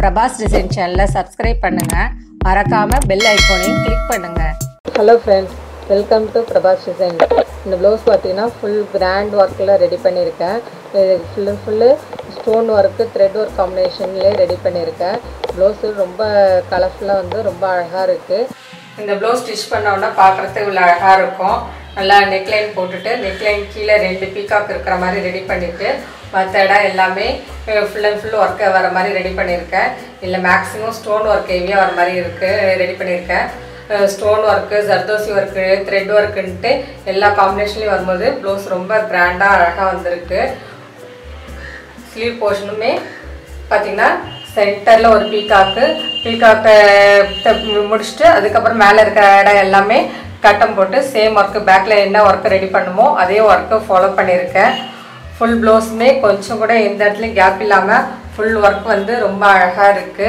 Prabhas design சேனலை subscribe பண்ணுங்கள் மறக்காமல் பெல் ஐக்கோனையும் கிளிக் பண்ணுங்கள் hello friends welcome to Prabhas design இந்த ப்ளவுஸ் பார்த்தீங்கன்னா ஃபுல் கிராண்ட் ஒர்க்கில் ரெடி பண்ணியிருக்கேன் இது full and full stone work thread work காம்பினேஷன்லேயே ரெடி பண்ணியிருக்கேன் ப்ளவுஸு ரொம்ப கலர்ஃபுல்லாக வந்து ரொம்ப அழகாக இருக்குது இந்த ப்ளவுஸ் ஸ்டிச் பண்ணோன்னா பார்க்குறதுக்கு இவ்வளோ அழகாக இருக்கும் நல்லா நெக்லைன் போட்டுட்டு நெக்லைன் கீழே ரெண்டு பீகாக் இருக்கிற மாதிரி ரெடி பண்ணிவிட்டு மற்ற இடம் எல்லாமே ஃபுல் அண்ட் ஃபுல் ஒர்க்கு வர மாதிரி ரெடி பண்ணியிருக்கேன் இல்லை மேக்ஸிமம் ஸ்டோன் ஒர்க் ஹெவியாக வர மாதிரி இருக்குது ரெடி பண்ணியிருக்கேன் stone work zardozi work thread ஒர்க்குன்ட்டு எல்லா காம்பினேஷன்லேயும் வரும்போது ப்ளவுஸ் ரொம்ப கிராண்டாக அழகாக வந்திருக்கு ஸ்லீவ் போர்ஷனுமே பார்த்தீங்கன்னா சென்டரில் ஒரு பீகாக்கு பீகாக்கை முடிச்சுட்டு அதுக்கப்புறம் மேலே இருக்கிற இடம் எல்லாமே கட்டம் போட்டு சேம் ஒர்க்கு பேக்கில் என்ன ஒர்க்கு ரெடி பண்ணுமோ அதே ஒர்க்கு ஃபாலோ பண்ணியிருக்கேன் ஃபுல் ப்ளவுஸுமே கொஞ்சம் கூட எந்த இடத்துலையும் கேப் இல்லாமல் ஃபுல் ஒர்க் வந்து ரொம்ப அழகாக இருக்குது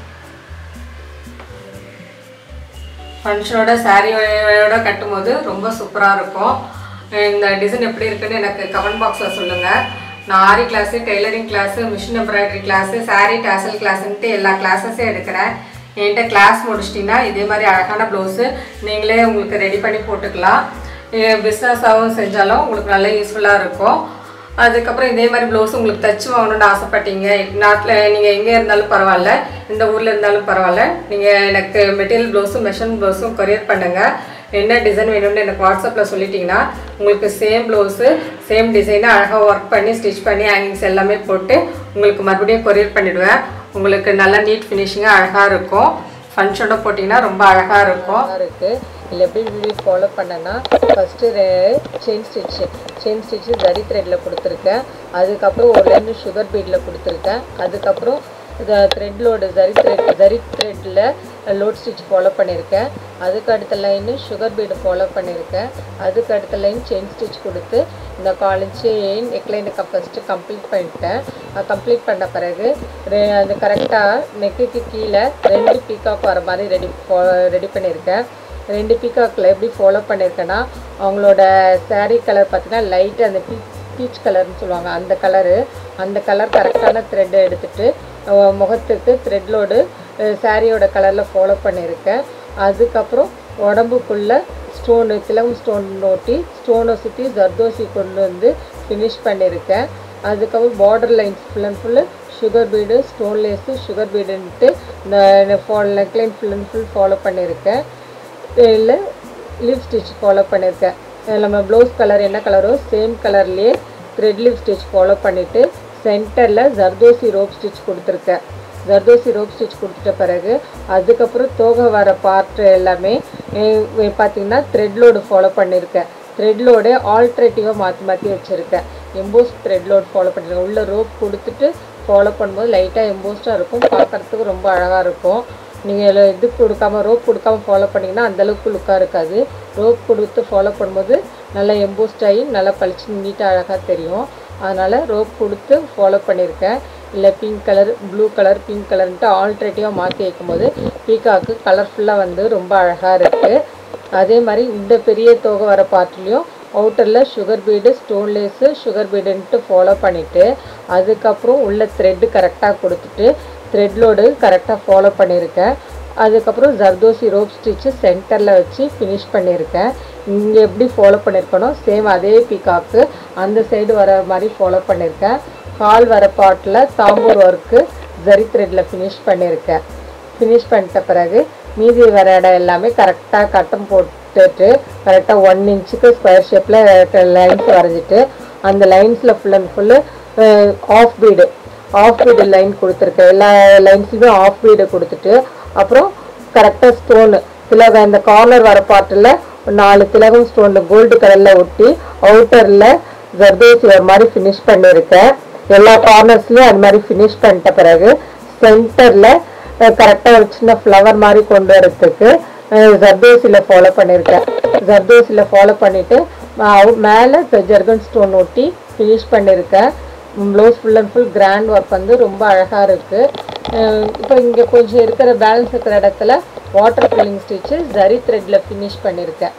ஃபங்க்ஷனோட சாரியோட கட்டும்போது ரொம்ப சூப்பராக இருக்கும் இந்த டிசைன் எப்படி இருக்குன்னு எனக்கு கமெண்ட் பாக்ஸில் சொல்லுங்கள் நான் aari class tailoring class machine embroidery class sari tassel கிளாஸுன்ட்டு எல்லா கிளாஸஸும் எடுக்கிறேன் என்கிட்ட கிளாஸ் முடிச்சிட்டிங்கன்னா இதே மாதிரி அழகான ப்ளவுஸு நீங்களே உங்களுக்கு ரெடி பண்ணி போட்டுக்கலாம் பிஸ்னஸாகவும் செஞ்சாலும் உங்களுக்கு நல்லா யூஸ்ஃபுல்லாக இருக்கும் அதுக்கப்புறம் இதே மாதிரி ப்ளவுஸ் உங்களுக்கு தச்சு வாங்கணும்னு ஆசைப்பட்டீங்க நாட்டில் நீங்கள் எங்கே இருந்தாலும் பரவாயில்ல இந்த ஊரில் இருந்தாலும் பரவாயில்ல நீங்கள் எனக்கு மெட்டீரியல் ப்ளவுஸும் மெஷன் ப்ளவுஸும் கொரியர் பண்ணுங்கள் என்ன டிசைன் வேணும்னு எனக்கு வாட்ஸ்அப்பில் சொல்லிட்டீங்கன்னா உங்களுக்கு சேம் ப்ளவுஸு சேம் டிசைனை அழகாக ஒர்க் பண்ணி ஸ்டிச் பண்ணி ஹேங்கிங்ஸ் எல்லாமே போட்டு உங்களுக்கு மறுபடியும் கொரியர் பண்ணிவிடுவேன் உங்களுக்கு நல்லா நீட் ஃபினிஷிங்காக அழகாக இருக்கும் ஃபங்க்ஷனோட போட்டிங்கன்னா ரொம்ப அழகாக இருக்கும் இருக்குது இதில் எப்படி வீடியோ ஃபாலோ பண்ணேன்னா first chain stitch chain stitch zari த்ரெட்டில் கொடுத்துருக்கேன் அதுக்கப்புறம் ஒரு லைன் சுகர் பீடில் கொடுத்துருக்கேன் அதுக்கப்புறம் thread load zari thread zari த்ரெட்டில் லோட் ஸ்டிச் ஃபாலோ பண்ணியிருக்கேன் அதுக்கு அடுத்த லைனு சுகர் பீடு ஃபாலோ பண்ணியிருக்கேன் அதுக்கு அடுத்த லைன் செயின் ஸ்டிச் கொடுத்து இந்த காலேஜ் செயின் நெக்லைனுக்கு ஃபஸ்ட்டு கம்ப்ளீட் பண்ணிட்டேன் கம்ப்ளீட் பண்ண பிறகு ரெ- அது கரெக்டாக நெக்குக்கு கீழே ரெண்டு பீக்காக் வர மாதிரி ரெடி ரெடி பண்ணியிருக்கேன் ரெண்டு பீக்காக்கில் எப்படி ஃபாலோ பண்ணியிருக்கேன்னா அவங்களோட saree கலர் பார்த்தீங்கன்னா லைட்டு அந்த பீ பீச் கலர்னு சொல்லுவாங்க அந்த கலரு அந்த கலர் கரெக்டான த்ரெட்டை எடுத்துட்டு அஹ் முகத்துக்கு த்ரெட்லோடு சாரியோட கலரில் ஃபாலோ பண்ணியிருக்கேன் அதுக்கப்புறம் உடம்புக்குள்ள ஸ்டோனு திலகம் ஸ்டோன் ஒட்டி ஸ்டோனை சுற்றி ஜர்தோசி கொண்டு வந்து ஃபினிஷ் பண்ணியிருக்கேன் அதுக்கப்புறம் border lines full and full sugar bead stone lace sugar பீடுன்ட்டு இந்த fall neckline full and full follow பண்ணியிருக்கேன் இல்லை லீவ் ஸ்டிச் ஃபாலோ பண்ணியிருக்கேன் அஹ் நம்ம ப்ளவுஸ் கலர் என்ன கலரோ சேம் கலர்லேயே த்ரெட் லீவ் ஸ்டிச் ஃபாலோ பண்ணிவிட்டு சென்டரில் ஜர்தோசி ரோப் ஸ்டிச் கொடுத்துருக்கேன் ஜர்தோசி ரோப் ஸ்டிச் கொடுத்துட்ட பிறகு அதுக்கப்புறம் தோகை வர பார்ட் எல்லாமே அஹ் பார்த்தீங்கன்னா த்ரெட் லோடு ஃபாலோ பண்ணியிருக்கேன் த்ரெட் லோடு ஆல்ட்ரேட்டிவாக மாற்றி மாற்றி வச்சுருக்கேன் எம்போஸ் த்ரெட் லோட் ஃபாலோ பண்ணியிருக்கேன் உள்ள ரோப் கொடுத்துட்டு ஃபாலோ பண்ணும்போது லைட்டாக எம்போஸ்டாக இருக்கும் பார்க்குறதுக்கு ரொம்ப அழகாக இருக்கும் நீங்கள் இது கொடுக்காம ரோப் கொடுக்காம ஃபாலோ பண்ணிங்கன்னா அந்தளவுக்கு லுக்காக இருக்காது ரோப் கொடுத்து ஃபாலோ பண்ணும்போது நல்லா எம்போஸ்ட் ஆகி நல்லா பளிச்சு நீட்டாக அழகாக தெரியும் அதனால் ரோப் கொடுத்து ஃபாலோ பண்ணியிருக்கேன் இல்லை pink colour blue colour pink கலர்ன்ட்டு ஆல்ட்ரேட்டிவாக மாற்றி வைக்கும்போது பீக்காக்கு கலர்ஃபுல்லாக வந்து ரொம்ப அழகாக இருக்குது அதே மாதிரி இந்த பெரிய தொகை வர பார்ட்லேயும் அவுட்டரில் sugar bead stone lace sugar பீடுன்ட்டு ஃபாலோ பண்ணிவிட்டு அதுக்கப்புறம் உள்ள த்ரெட்டு கரெக்டாக கொடுத்துட்டு த்ரெட் லோடு கரெக்டாக ஃபாலோ பண்ணியிருக்கேன் அதுக்கப்புறம் ஜர்தோசி ரோப் ஸ்டிச்சு சென்டரில் வச்சு ஃபினிஷ் பண்ணியிருக்கேன் இங்கே எப்படி ஃபாலோ பண்ணியிருக்கனோ சேம் அதே பீக்காக்கு அந்த சைடு வர மாதிரி ஃபாலோ பண்ணியிருக்கேன் கால் வர பாட்டில் தாம்பூர் ஒர்க்கு ஜரி த்ரெட்டில் ஃபினிஷ் பண்ணியிருக்கேன் ஃபினிஷ் பண்ணிட்ட பிறகு மீதி வர இடம் எல்லாமே கரெக்டாக கட்டம் போட்டுட்டு கரெக்டாக ஒன் இன்ச்சுக்கு ஸ்கொயர் ஷேப்பில் லைன்ஸ் வரைஞ்சிட்டு அந்த லைன்ஸில் full and full half bead half bead line கொடுத்துருக்கேன் எல்லா லைன்ஸுமே ஆஃப் பீடு கொடுத்துட்டு அப்புறம் கரெக்டாக ஸ்டோனு திலகம் இந்த கார்னர் வர பாட்டில் நாலு திலகம் ஸ்டோன் கோல்டு கலரில் ஒட்டி அவுட்டரில் ஜர்தோசி ஒரு மாதிரி ஃபினிஷ் பண்ணியிருக்கேன் எல்லா கார்னர்ஸ்லையும் அது மாதிரி ஃபினிஷ் பண்ணிட்ட பிறகு சென்டரில் கரெக்டாக ஒரு சின்ன ஃப்ளவர் மாதிரி கொண்டு வரதுக்கு ஜர்தோசியில் ஃபாலோ பண்ணியிருக்கேன் ஜர்தோசியில் ஃபாலோ பண்ணிவிட்டு மேலே ஜர்கன் ஸ்டோன் ஒட்டி ஃபினிஷ் பண்ணியிருக்கேன் blouse full and full grand work வந்து ரொம்ப அழகாக இருக்குது இப்போ இங்கே கொஞ்சம் இருக்கிற பேலன்ஸ் இருக்கிற இடத்துல வாட்டர் ஃபில்லிங் ஸ்டிச்சு ஜரி த்ரெட்டில் ஃபினிஷ் பண்ணியிருக்கேன்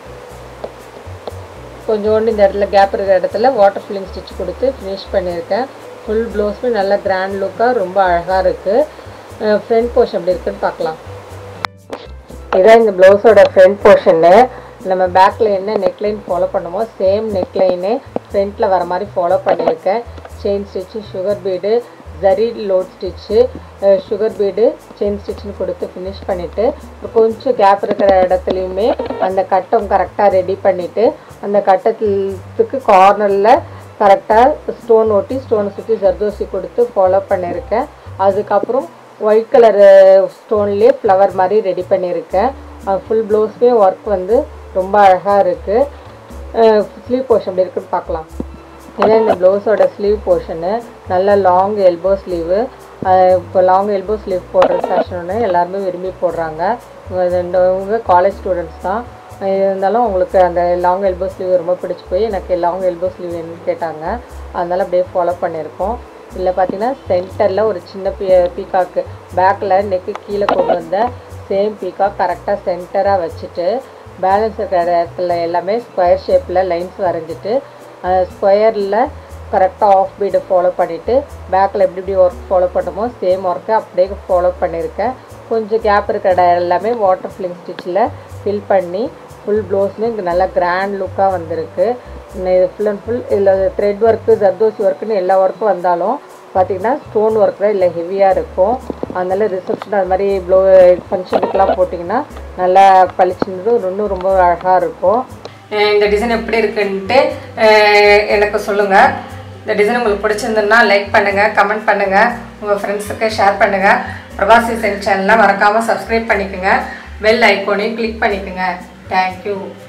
கொஞ்சோண்டு இந்த இடத்துல கேப் இருக்கிற இடத்துல வாட்டர் ஃபில்லிங் ஸ்டிச் கொடுத்து ஃபினிஷ் பண்ணியிருக்கேன் ஃபுல் ப்ளவுஸுமே நல்ல கிராண்ட் லுக்காக ரொம்ப அழகாக இருக்குது ஃப்ரண்ட் போர்ஷன் எப்படி இருக்குன்னு பார்க்கலாம் இதான் இந்த ப்ளவுஸோட ஃப்ரண்ட் போர்ஷனு நம்ம பேக்கில் என்ன நெக்லைன் ஃபாலோ பண்ணுமோ சேம் நெக்லைனே ஃப்ரண்ட்டில் வர மாதிரி ஃபாலோ பண்ணியிருக்கேன் chain stitch sugar bead zari load stitch sugar bead chain ஸ்டிச்னு கொடுத்து ஃபினிஷ் பண்ணிவிட்டு கொஞ்சம் கேப் இருக்கிற இடத்துலையுமே அந்த கட்டம் கரெக்டாக ரெடி பண்ணிவிட்டு அந்த கட்டத்துக்கு கார்னரில் கரெக்டாக ஸ்டோன் ஒட்டி ஸ்டோனை சுற்றி ஜர்தோசி கொடுத்து ஃபாலோ பண்ணியிருக்கேன் அதுக்கப்புறம் ஒயிட் கலர் ஸ்டோன்லேயே ஃப்ளவர் மாதிரி ரெடி பண்ணியிருக்கேன் ஃபுல் ப்ளவுஸுமே ஒர்க் வந்து ரொம்ப அழகாக இருக்குது ஸ்லீவ் போர்ஷன் எப்படி இருக்குன்னு பார்க்கலாம் இதான் இந்த ப்ளவுஸோட ஸ்லீவ் போர்ஷனு நல்ல லாங் எல்போ ஸ்லீவு இப்போ லாங் எல்போ ஸ்லீவ் போடுற ஃபேஷன் எல்லாருமே விரும்பி போடுறாங்க இவங்க காலேஜ் ஸ்டூடெண்ட்ஸ் தான் இருந்தாலும் உங்களுக்கு அந்த லாங் எல்போ ஸ்லீவ் ரொம்ப பிடிச்சி போய் எனக்கு லாங் எல்போ ஸ்லீவ் வேணும்னு கேட்டாங்க அதனால் அப்படியே ஃபாலோ பண்ணியிருக்கோம் இதில் பார்த்தீங்கன்னா சென்டரில் ஒரு சின்ன பீ பீகாக்கு பேக்கில் நெக்கு கீழே கொண்டு வந்த சேம் பீகாக் கரெக்டாக சென்டராக வச்சுட்டு பேலன்ஸ் இருக்கிற இடத்துல எல்லாமே ஸ்கொயர் ஷேப்பில் லைன்ஸ் வரைஞ்சிட்டு ஸ்கொயரில் கரெக்டாக ஆஃப் பீடை ஃபாலோ பண்ணிவிட்டு பேக்கில் எப்படி எப்படி ஒர்க் ஃபாலோ பண்ணுமோ சேம் ஒர்க்கை அப்படியே ஃபாலோ பண்ணியிருக்கேன் கொஞ்சம் கேப் இருக்கிற இடம் எல்லாமே வாட்டர் ஃபில்லிங் ஸ்டிச்சில் ஃபில் பண்ணி ஃபுல் ப்ளவுஸுமே இங்கே நல்லா கிராண்ட் லுக்காக வந்திருக்கு இது ஃபுல் அண்ட் ஃபுல் இதில் த்ரெட் ஒர்க்கு ஜர்தோசி ஒர்க்குன்னு எல்லா ஒர்க்கும் வந்தாலும் பார்த்திங்கன்னா ஸ்டோன் ஒர்க் தான் இல்லை ஹெவியாக இருக்கும் அதனால ரிசப்ஷன் அது மாதிரி ப்ளோ ஃபங்க்ஷனுக்குலாம் போட்டிங்கன்னா நல்லா பளிச்சுன்னு இன்னும் ரொம்ப அழகாக இருக்கும் அஹ் இந்த டிசைன் எப்படி இருக்குன்ட்டு அஹ் எனக்கு சொல்லுங்கள் இந்த டிசைன் உங்களுக்கு பிடிச்சிருந்ததுன்னா லைக் பண்ணுங்கள் கமெண்ட் பண்ணுங்கள் உங்கள் ஃப்ரெண்ட்ஸுக்கு ஷேர் பண்ணுங்கள் பிரபாசி சென் சேனலை மறக்காமல் சப்ஸ்கிரைப் பண்ணிக்கோங்க பெல் ஐக்கோனையும் கிளிக் பண்ணிக்கோங்க தேங்க்யூ